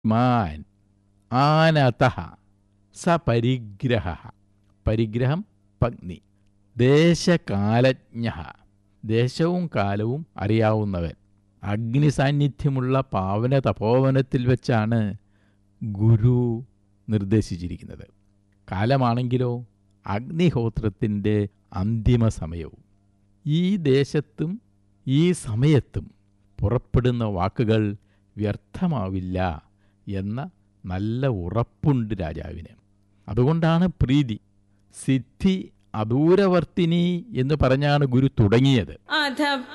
മാൻ ആനത സപരിഗ്രഹ പരിഗ്രഹം പത്നി ദേശകാലജ്ഞ ദേശവും കാലവും അറിയാവുന്നവൻ അഗ്നി സാന്നിധ്യമുള്ള പാവന തപോവനത്തിൽ വെച്ചാണ് ഗുരു നിർദ്ദേശിച്ചിരിക്കുന്നത് കാലമാണെങ്കിലോ അഗ്നിഹോത്രത്തിൻ്റെ അന്തിമ സമയവും ഈ ദേശത്തും ഈ സമയത്തും പുറപ്പെടുന്ന വാക്കുകൾ വ്യർത്ഥമാവില്ല എന്ന നല്ല ഉറപ്പുണ്ട് രാജാവിന് അതുകൊണ്ടാണ് പ്രീതി സിദ്ധി അദൂരവർത്തിനി എന്ന് പറഞ്ഞാണ് ഗുരു തുടങ്ങിയത് അധ